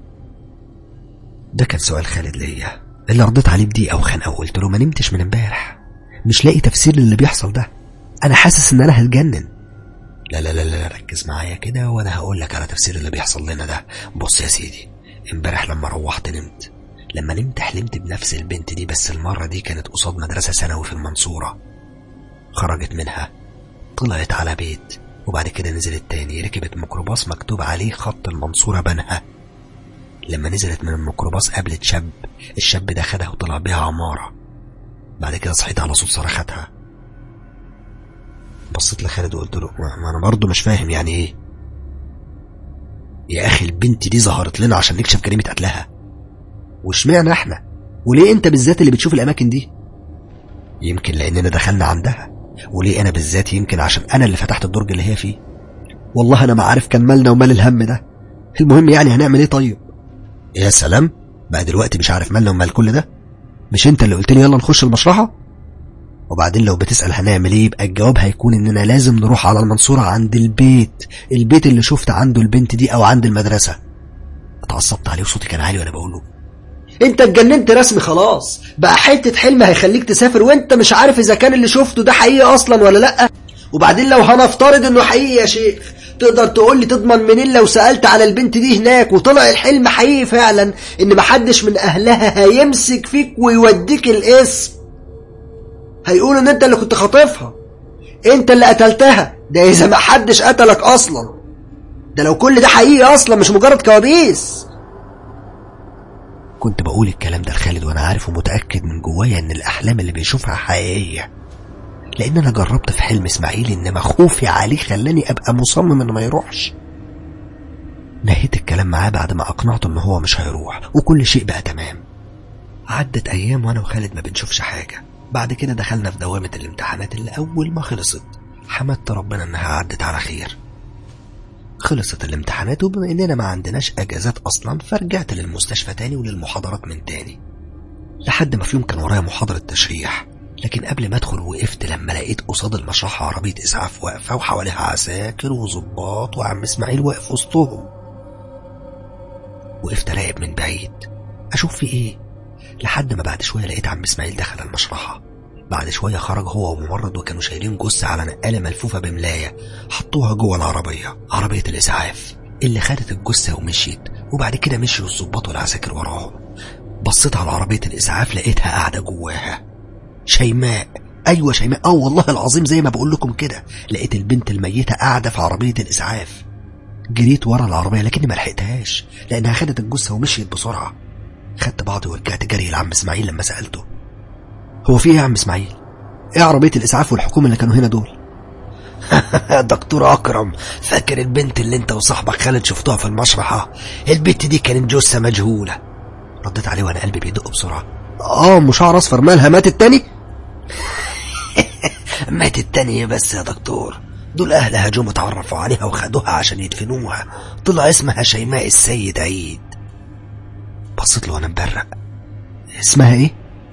ده كان سؤال خالد ليا اللي رديت عليه بدقيقة وخنقة وقلت له ما نمتش من امبارح مش لاقي تفسير للي بيحصل ده أنا حاسس إن أنا هتجنن لا لا لا لا ركز معايا كده وأنا هقول لك على تفسير اللي بيحصل لنا ده بص يا سيدي امبارح لما روحت نمت لما نمت حلمت بنفس البنت دي بس المرة دي كانت قصاد مدرسة ثانوي في المنصورة خرجت منها طلعت على بيت وبعد كده نزلت تاني ركبت ميكروباص مكتوب عليه خط المنصورة بنها لما نزلت من الميكروباص قابلت شاب الشاب ده خدها وطلع بيها عمارة بعد كده صحيت على صوت صرخاتها بصيت لخالد وقلت له ما انا برضه مش فاهم يعني ايه يا اخي البنت دي ظهرت لنا عشان نكشف جريمة قتلها واشمعنى احنا وليه انت بالذات اللي بتشوف الاماكن دي يمكن لاننا دخلنا عندها وليه انا بالذات يمكن عشان انا اللي فتحت الدرج اللي هي فيه والله انا ما عارف كان مالنا ومال الهم ده المهم يعني هنعمل ايه طيب يا سلام بقى دلوقتي مش عارف مالنا ومال كل ده مش انت اللي قلت لي يلا نخش المشرحه وبعدين لو بتسأل هنعمل ايه يبقى الجواب هيكون اننا لازم نروح على المنصورة عند البيت البيت اللي شفت عنده البنت دي او عند المدرسة اتعصبت عليه وصوتي كان عالي وانا بقول له انت اتجننت رسمي خلاص بقى حتة حلم هيخليك تسافر وانت مش عارف اذا كان اللي شفته ده حقيقي اصلا ولا لا وبعدين لو هنفترض انه حقيقي يا شيخ تقدر تقول لي تضمن منين لو سألت على البنت دي هناك وطلع الحلم حقيقي فعلا ان محدش من اهلها هيمسك فيك ويوديك الاسم هيقول ان انت اللي كنت خاطفها انت اللي قتلتها ده اذا ما حدش قتلك اصلا ده لو كل ده حقيقي اصلا مش مجرد كوابيس كنت بقول الكلام ده لخالد وانا عارف ومتأكد من جوايا ان الاحلام اللي بيشوفها حقيقية لان انا جربت في حلم اسماعيل انما خوفي عليه خلاني ابقى مصمم انه ما يروحش نهيت الكلام معاه بعد ما اقنعته ان هو مش هيروح وكل شيء بقى تمام عدت ايام وانا وخالد ما بنشوفش حاجة بعد كده دخلنا في دوامة الامتحانات اللي اول ما خلصت حمدت ربنا انها عدت على خير خلصت الامتحانات وبما اننا ما عندناش اجازات اصلا فرجعت للمستشفى تاني وللمحاضرات من تاني لحد ما في يوم كان ورايا محاضرة تشريح لكن قبل ما ادخل وقفت لما لقيت قصاد المشرحة عربية اسعاف واقفة وحواليها عساكر وظباط وعم اسماعيل واقف وسطهم وقفت اراقب من بعيد اشوف في ايه لحد ما بعد شوية لقيت عم اسماعيل دخل المشرحة بعد شوية خرج هو وممرض وكانوا شايلين جثة على نقالة ملفوفة بملاية حطوها جوه العربية عربية الإسعاف اللي خدت الجثة ومشيت وبعد كده مشيوا الظباط والعساكر وراهم بصيت على عربية الإسعاف لقيتها قاعدة جواها شيماء أيوة شيماء اه والله العظيم زي ما بقول لكم كده لقيت البنت الميتة قاعدة في عربية الإسعاف جريت ورا العربية لكني ما لحقتهاش لأنها خدت الجثة ومشيت بسرعة خدت بعضي ورجعت جري لعم إسماعيل لما سألته هو في ايه يا عم اسماعيل ايه عربيه الاسعاف والحكومه اللي كانوا هنا دول دكتور اكرم فاكر البنت اللي انت وصاحبك خالد شفتوها في المشرحه البنت دي كانت جثه مجهوله رديت عليه وانا قلبي بيدق بسرعه اه مش شعر اصفر مالها ماتت تاني ماتت تاني بس يا دكتور دول اهلها جم اتعرفوا عليها وخدوها عشان يدفنوها طلع اسمها شيماء السيد عيد بصيت له وانا مبرق اسمها ايه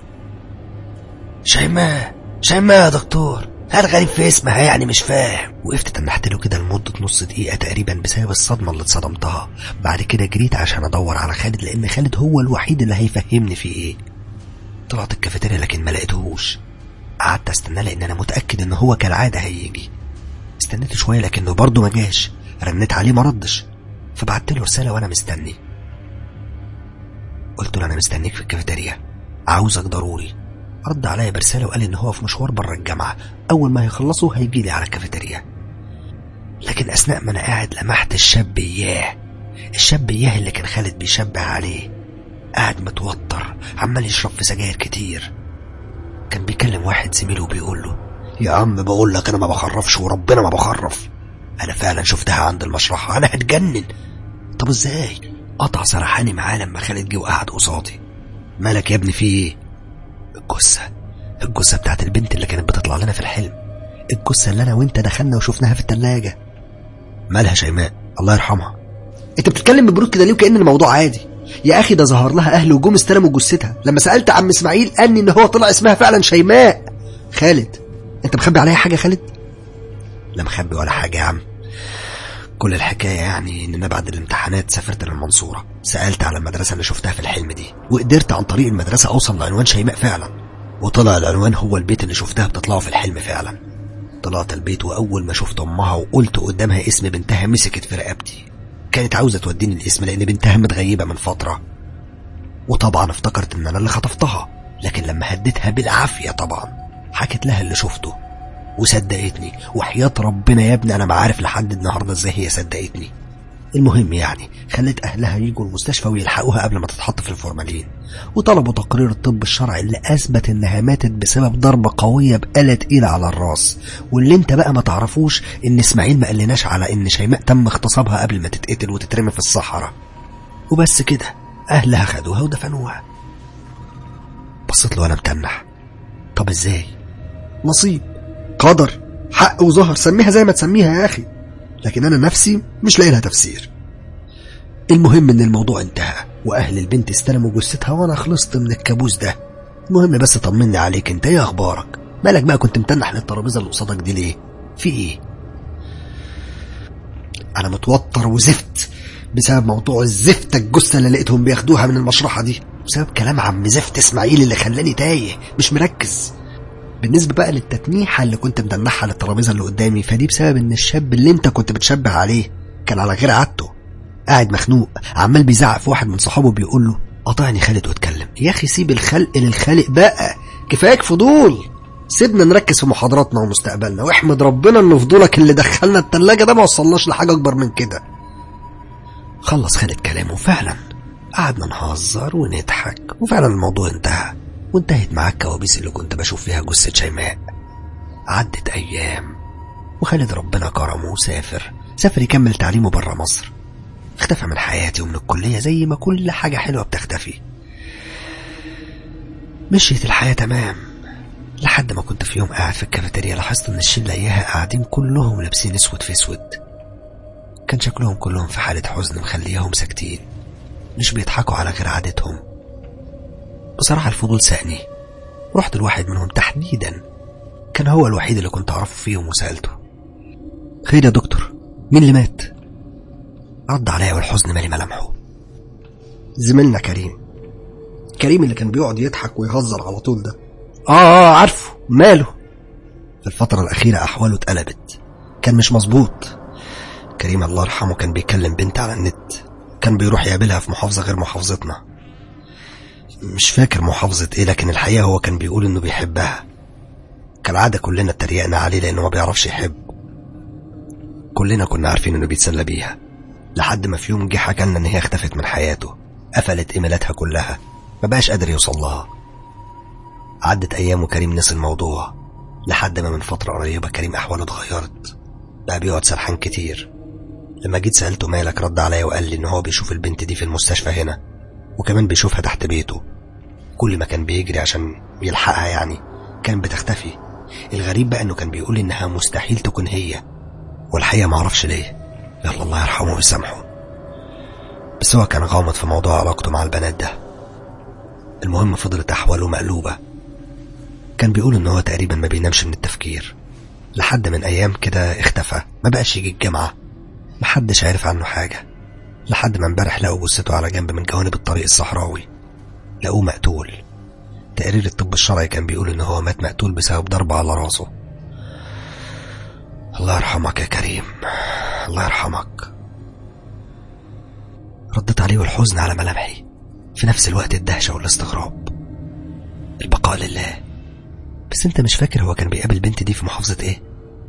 شيماء شيماء يا دكتور هل غريب في اسمها يعني مش فاهم وقفت تنحت له كده لمدة نص دقيقة تقريبا بسبب الصدمة اللي اتصدمتها بعد كده جريت عشان ادور على خالد لان خالد هو الوحيد اللي هيفهمني في ايه طلعت الكافيتيريا لكن ما لقيتهوش قعدت استناه لان انا متأكد ان هو كالعادة هيجي استنيت شوية لكنه برضه ما جاش رنيت عليه ما ردش فبعت له رسالة وانا مستني قلت له انا مستنيك في الكافيتيريا عاوزك ضروري رد عليا برسالة وقال إن هو في مشوار بره الجامعة أول ما يخلصوا هيجي لي على الكافيتيريا لكن أثناء ما أنا قاعد لمحت الشاب إياه الشاب إياه اللي كان خالد بيشبه عليه قاعد متوتر عمال يشرب في سجاير كتير كان بيكلم واحد زميله وبيقول له يا عم بقول لك أنا ما بخرفش وربنا ما بخرف أنا فعلا شفتها عند المشرحة أنا هتجنن طب إزاي قطع سرحاني معاه لما خالد جه وقعد قصادي مالك يا ابني في ايه الجثة الجثة بتاعت البنت اللي كانت بتطلع لنا في الحلم الجثة اللي انا وانت دخلنا وشفناها في التلاجة مالها شيماء الله يرحمها انت بتتكلم ببرود كده ليه وكأن الموضوع عادي يا اخي ده ظهر لها اهل وجم استلموا جثتها لما سالت عم اسماعيل قال لي ان هو طلع اسمها فعلا شيماء خالد انت مخبي عليا حاجه يا خالد لا مخبي ولا حاجة يا عم كل الحكاية يعني إن أنا بعد الامتحانات سافرت للمنصورة سألت على المدرسة اللي شفتها في الحلم دي وقدرت عن طريق المدرسة أوصل لعنوان شيماء فعلا وطلع العنوان هو البيت اللي شفتها بتطلعه في الحلم فعلا طلعت البيت وأول ما شفت أمها وقلت قدامها اسم بنتها مسكت في رقبتي كانت عاوزة توديني الاسم لأن بنتها متغيبة من فترة وطبعا افتكرت إن أنا اللي خطفتها لكن لما هديتها بالعافية طبعا حكت لها اللي شفته وصدقتني وحياة ربنا يا ابني أنا ما عارف لحد النهاردة إزاي هي صدقتني المهم يعني خلت أهلها يجوا المستشفى ويلحقوها قبل ما تتحط في الفورمالين وطلبوا تقرير الطب الشرعي اللي أثبت إنها ماتت بسبب ضربة قوية بآلة تقيلة على الراس واللي أنت بقى ما تعرفوش إن إسماعيل ما قالناش على إن شيماء تم اغتصابها قبل ما تتقتل وتترمي في الصحراء وبس كده أهلها خدوها ودفنوها بصيت له وأنا متنح طب إزاي؟ نصيب قدر حق وظهر سميها زي ما تسميها يا اخي لكن انا نفسي مش لاقي لها تفسير المهم ان الموضوع انتهى واهل البنت استلموا جثتها وانا خلصت من الكابوس ده المهم بس طمني عليك انت ايه اخبارك مالك بقى كنت متنح للترابيزه اللي قصادك دي ليه في ايه انا متوتر وزفت بسبب موضوع الزفت الجثه اللي لقيتهم بياخدوها من المشرحه دي بسبب كلام عم زفت اسماعيل اللي خلاني تايه مش مركز بالنسبة بقى للتتنيحة اللي كنت مدنحها للترابيزة اللي قدامي فدي بسبب ان الشاب اللي انت كنت بتشبه عليه كان على غير عادته قاعد مخنوق عمال بيزعق في واحد من صحابه بيقول له قاطعني خالد واتكلم يا اخي سيب الخلق للخالق بقى كفايك فضول سيبنا نركز في محاضراتنا ومستقبلنا واحمد ربنا ان فضولك اللي دخلنا التلاجة ده ما وصلناش لحاجة اكبر من كده خلص خالد كلامه فعلا قعدنا نهزر ونضحك وفعلا الموضوع انتهى وانتهت معاه الكوابيس اللي كنت بشوف فيها جثة شيماء عدت أيام وخالد ربنا كرمه وسافر سافر يكمل تعليمه برا مصر اختفى من حياتي ومن الكلية زي ما كل حاجة حلوة بتختفي مشيت الحياة تمام لحد ما كنت في يوم قاعد في الكافيتيريا لاحظت ان الشلة اياها قاعدين كلهم لابسين اسود في اسود كان شكلهم كلهم في حالة حزن مخليهم ساكتين مش بيضحكوا على غير عادتهم بصراحة الفضول سأني رحت لواحد منهم تحديدا كان هو الوحيد اللي كنت أعرفه فيهم وسألته خير يا دكتور مين اللي مات رد عليا والحزن مالي ملامحه زميلنا كريم كريم اللي كان بيقعد يضحك ويهزر على طول ده آه آه عارفه ماله في الفترة الأخيرة أحواله اتقلبت كان مش مظبوط كريم الله يرحمه كان بيكلم بنت على النت كان بيروح يقابلها في محافظة غير محافظتنا مش فاكر محافظة ايه لكن الحقيقة هو كان بيقول انه بيحبها كالعادة كلنا اتريقنا عليه لانه ما بيعرفش يحب كلنا كنا عارفين انه بيتسلى بيها لحد ما في يوم جه حكى لنا ان هي اختفت من حياته قفلت ايميلاتها كلها ما بقاش قادر يوصل لها عدت ايام وكريم نسي الموضوع لحد ما من فترة قريبة كريم احواله اتغيرت بقى بيقعد سرحان كتير لما جيت سألته مالك رد عليا وقال لي ان هو بيشوف البنت دي في المستشفى هنا وكمان بيشوفها تحت بيته كل ما كان بيجري عشان يلحقها يعني كانت بتختفي الغريب بقى انه كان بيقول انها مستحيل تكون هي والحقيقة معرفش ليه يلا الله يرحمه ويسامحه بس هو كان غامض في موضوع علاقته مع البنات ده المهم فضلت أحواله مقلوبة كان بيقول إن هو تقريبا ما بينامش من التفكير لحد من أيام كده اختفى ما بقاش يجي الجامعة محدش عارف عنه حاجة لحد ما امبارح لقوا جثته على جنب من جوانب الطريق الصحراوي لقوه مقتول تقرير الطب الشرعي كان بيقول ان هو مات مقتول بسبب ضربة على راسه الله يرحمك يا كريم الله يرحمك ردت عليه والحزن على ملامحي في نفس الوقت الدهشة والاستغراب البقاء لله بس انت مش فاكر هو كان بيقابل البنت دي في محافظة ايه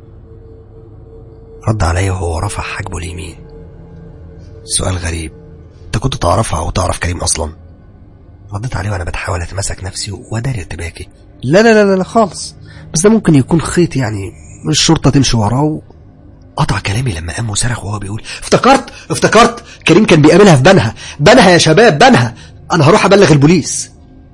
رد عليا وهو رفع حاجبه اليمين سؤال غريب انت كنت تعرفها او تعرف كريم اصلا رديت عليه وانا بتحاول اتمسك نفسي واداري ارتباكي لا لا لا لا خالص بس ده ممكن يكون خيط يعني الشرطة تمشي وراه قطع كلامي لما قام وصرخ وهو بيقول افتكرت افتكرت كريم كان بيقابلها في بنها بنها يا شباب بنها انا هروح ابلغ البوليس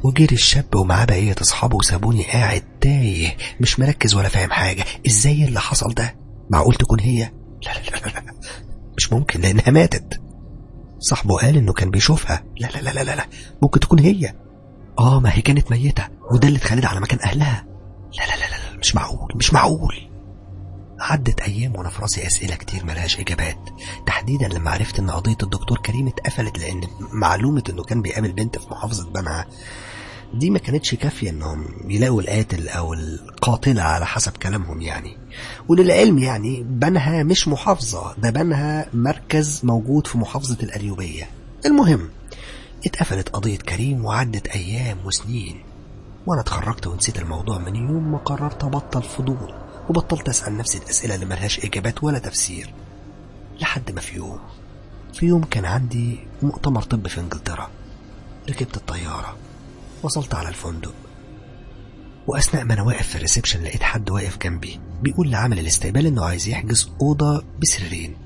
وجري الشاب ومعاه بقية أصحابه وسابوني قاعد تايه مش مركز ولا فاهم حاجة إزاي اللي حصل ده معقول تكون هي لا لا لا لا, لا. مش ممكن لأنها ماتت صاحبه قال إنه كان بيشوفها لا لا لا لا لا, لا. ممكن تكون هي آه ما هي كانت ميتة ودلت خالد على مكان أهلها لا لا لا لا, لا. مش معقول مش معقول عدت أيام وأنا في راسي أسئلة كتير ملهاش إجابات تحديدا لما عرفت إن قضية الدكتور كريم اتقفلت لأن معلومة إنه كان بيقابل بنت في محافظة بنها دي ما كانتش كافية إنهم يلاقوا القاتل أو القاتلة على حسب كلامهم يعني وللعلم يعني بنها مش محافظة ده بنها مركز موجود في محافظة القليوبية المهم اتقفلت قضية كريم وعدت أيام وسنين وأنا اتخرجت ونسيت الموضوع من يوم ما قررت أبطل فضول وبطلت أسأل نفسي الأسئلة اللي ملهاش إجابات ولا تفسير لحد ما في يوم في يوم كان عندي مؤتمر طب في إنجلترا ركبت الطيارة وصلت على الفندق وأثناء ما أنا واقف في الريسبشن لقيت حد واقف جنبي بيقول لعامل الاستقبال إنه عايز يحجز أوضة بسريرين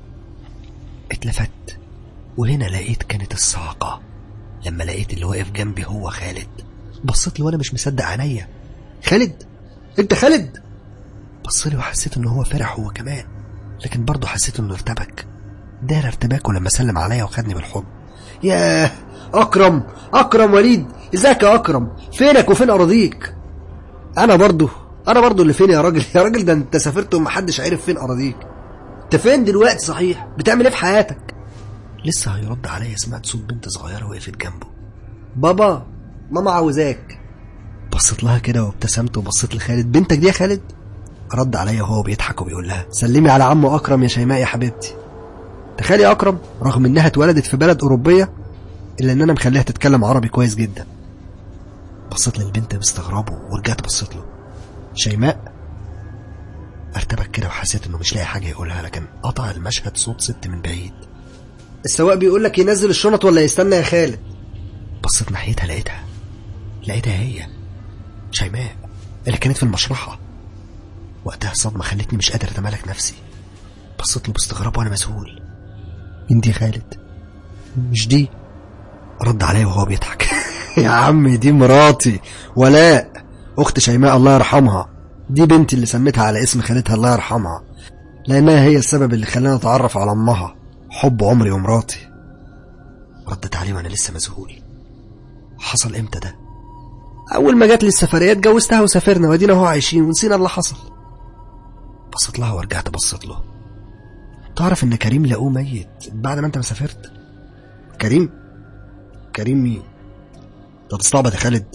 اتلفت وهنا لقيت كانت الصاعقة لما لقيت اللي واقف جنبي هو خالد بصيت له وأنا مش مصدق عينيا خالد انت خالد بص لي وحسيت إن هو فرح هو كمان لكن برضه حسيت إنه ارتبك دار ارتباكه لما سلم عليا وخدني بالحضن ياه اكرم اكرم وليد ازيك يا اكرم فينك وفين اراضيك انا برضو انا برضو اللي فين يا راجل يا راجل ده انت سافرت ومحدش عارف فين اراضيك انت فين دلوقتي صحيح بتعمل ايه في حياتك لسه هيرد عليا سمعت صوت بنت صغيرة وقفت جنبه بابا ماما عاوزاك بصيت لها كده وابتسمت وبصيت لخالد بنتك دي يا خالد رد عليا وهو بيضحك وبيقول لها سلمي على عمو اكرم يا شيماء يا حبيبتي تخيلي يا اكرم رغم انها اتولدت في بلد اوروبيه الا ان انا مخليها تتكلم عربي كويس جدا بصيت للبنت باستغراب ورجعت بصيت له شيماء ارتبك كده وحسيت انه مش لاقي حاجه يقولها لكن قطع المشهد صوت ست من بعيد السواق بيقول لك ينزل الشنط ولا يستنى يا خالد بصيت ناحيتها لقيتها لقيتها هي شيماء اللي كانت في المشرحه وقتها الصدمه خلتني مش قادر اتمالك نفسي بصيت له باستغراب وانا مسؤول مين دي خالد مش دي رد عليا وهو بيضحك يا عم دي مراتي ولاء اخت شيماء الله يرحمها دي بنتي اللي سميتها على اسم خالتها الله يرحمها لانها هي السبب اللي خلاني اتعرف على امها حب عمري ومراتي ردت عليه وانا لسه مذهول حصل امتى ده اول ما جات لي السفريه اتجوزتها وسافرنا وادينا اهو عايشين ونسينا اللي حصل بصيت لها ورجعت بصيت له تعرف ان كريم لقوه ميت بعد ما انت ما سافرت كريم كريم مين طب استعبط يا خالد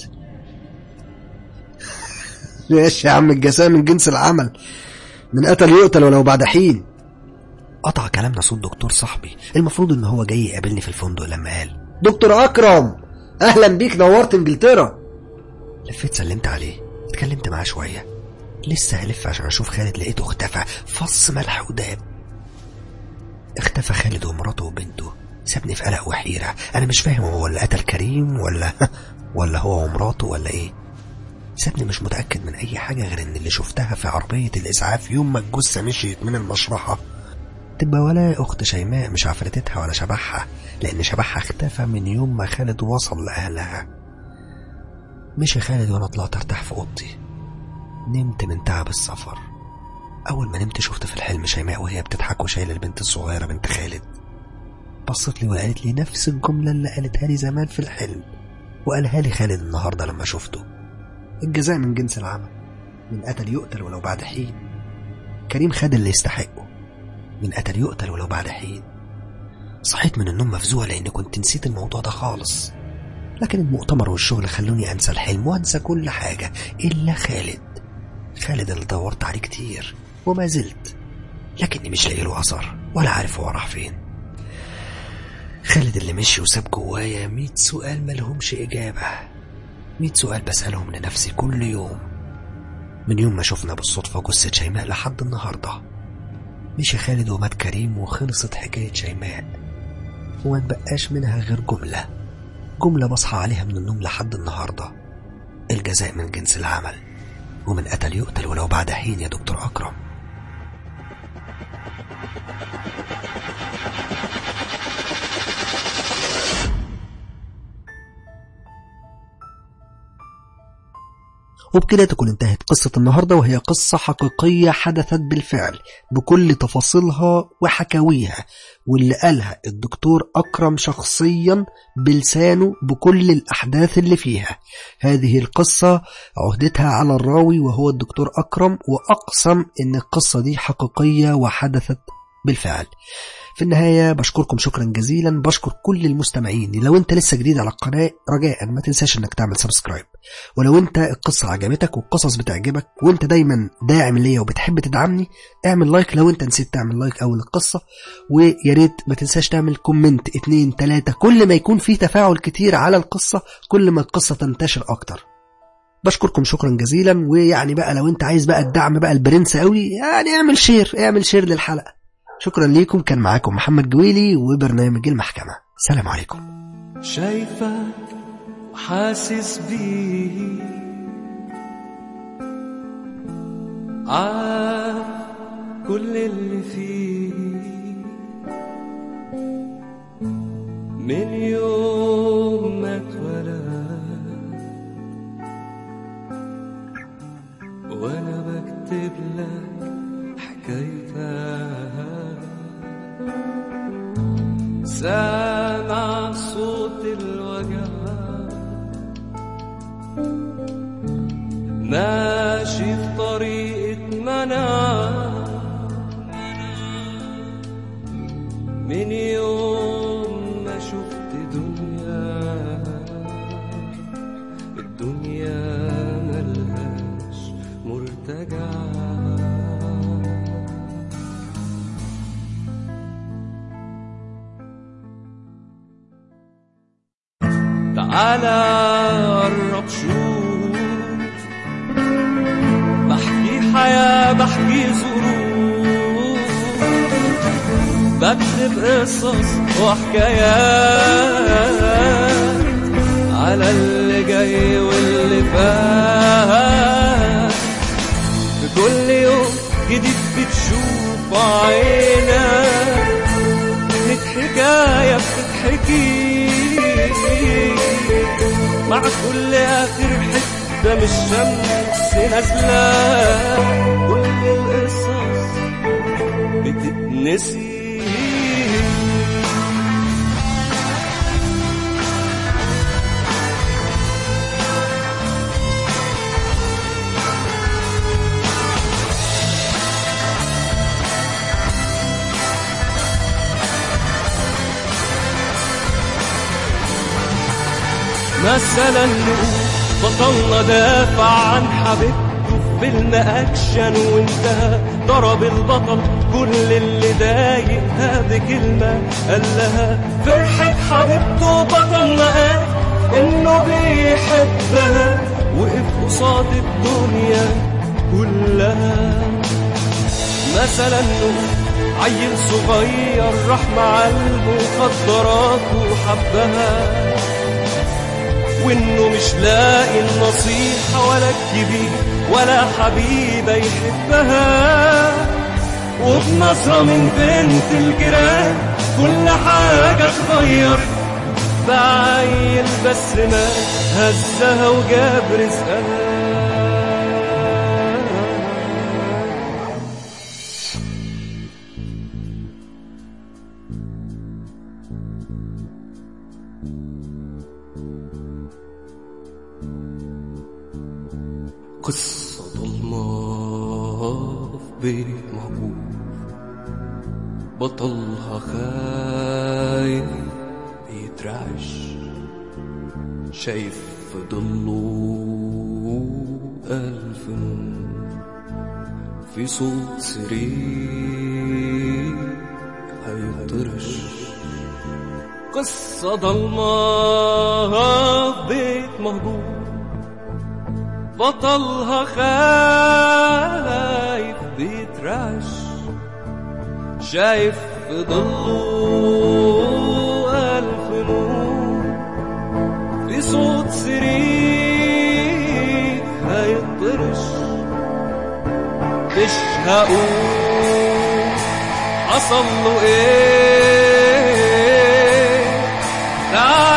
ماشي يا عم الجزاء من جنس العمل من قتل يقتل ولو بعد حين قطع كلامنا صوت دكتور صاحبي المفروض ان هو جاي يقابلني في الفندق لما قال دكتور اكرم اهلا بيك نورت انجلترا لفيت سلمت عليه اتكلمت معاه شويه لسه هلف عشان اشوف خالد لقيته اختفى فص ملح وداب اختفى خالد ومراته وبنته سابني في قلق وحيرة أنا مش فاهم هو اللي قتل كريم ولا ولا هو ومراته ولا إيه سابني مش متأكد من أي حاجة غير إن اللي شفتها في عربية الإسعاف يوم ما الجثة مشيت من المشرحة تبقى ولا أخت شيماء مش عفرتتها ولا شبحها لأن شبحها اختفى من يوم ما خالد وصل لأهلها مشي خالد وأنا طلعت أرتاح في أوضتي نمت من تعب السفر أول ما نمت شفت في الحلم شيماء وهي بتضحك وشايلة البنت الصغيرة بنت خالد بصت لي وقالت لي نفس الجملة اللي قالتها لي زمان في الحلم وقالها لي خالد النهاردة لما شفته الجزاء من جنس العمل من قتل يقتل ولو بعد حين كريم خد اللي يستحقه من قتل يقتل ولو بعد حين صحيت من النوم مفزوع لأني كنت نسيت الموضوع ده خالص لكن المؤتمر والشغل خلوني أنسى الحلم وأنسى كل حاجة إلا خالد خالد اللي دورت عليه كتير وما زلت لكني مش لاقي له أثر ولا عارف هو راح فين خالد اللي مشي وساب جوايا ميت سؤال ملهمش إجابة ميت سؤال بسألهم لنفسي كل يوم من يوم ما شفنا بالصدفة جثة شيماء لحد النهاردة مشي خالد ومات كريم وخلصت حكاية شيماء وما تبقاش منها غير جملة جملة بصحى عليها من النوم لحد النهاردة الجزاء من جنس العمل ومن قتل يقتل ولو بعد حين يا دكتور أكرم وبكده تكون انتهت قصة النهاردة وهي قصة حقيقية حدثت بالفعل بكل تفاصيلها وحكاويها واللي قالها الدكتور أكرم شخصيا بلسانه بكل الأحداث اللي فيها هذه القصة عهدتها على الراوي وهو الدكتور أكرم وأقسم إن القصة دي حقيقية وحدثت بالفعل في النهاية بشكركم شكرا جزيلا بشكر كل المستمعين لو انت لسه جديد على القناة رجاء ما تنساش انك تعمل سبسكرايب ولو انت القصة عجبتك والقصص بتعجبك وانت دايما داعم ليا وبتحب تدعمني اعمل لايك لو انت نسيت تعمل لايك اول القصة ويا ريت ما تنساش تعمل كومنت اتنين تلاتة كل ما يكون في تفاعل كتير على القصة كل ما القصة تنتشر اكتر بشكركم شكرا جزيلا ويعني بقى لو انت عايز بقى الدعم بقى البرنس قوي يعني اعمل شير اعمل شير للحلقة شكرا ليكم كان معاكم محمد جويلي وبرنامج المحكمة سلام عليكم شايفك وحاسس بيه عارف كل اللي فيه من يوم ما اتولد وانا بكتب لك حكايتك سامع صوت الوجع ماشي في طريقة منع من يوم ما شفت دنيا الدنيا ملهاش مرتجع تعالى قرب شوف بحكي حياة بحكي ظروف بكتب قصص وحكايات على اللي جاي واللي فات في كل يوم جديد بتشوف عينك لك حكاية بتتحكي مع كل آخر حتة من الشمس نازلة كل القصص بتتنسي مثلا نقول بطلنا دافع عن حبيبته في فيلم اكشن وانتهى ضرب البطل كل اللي ضايقها بكلمة قال لها فرحة حبيبته بطلنا قال انه بيحبها وقف قصاد الدنيا كلها مثلا نقول عيل صغير راح مع المخدرات وحبها وانه مش لاقي النصيحة ولا الكبير ولا حبيبة يحبها وبنظرة من بنت الجيران كل حاجة اتغير بعيل بس ما هزها وجاب رزقها قصة ضلمة في بيت مهجور بطلها خايف بيترعش شايف في ضله ألف نور في صوت سرير هيطرش قصة ضلمة في بيت مهجور بطلها خايف بيترعش شايف في ضله ألف نور في صوت سرير هيطرش مش هقول حصل له ايه تعال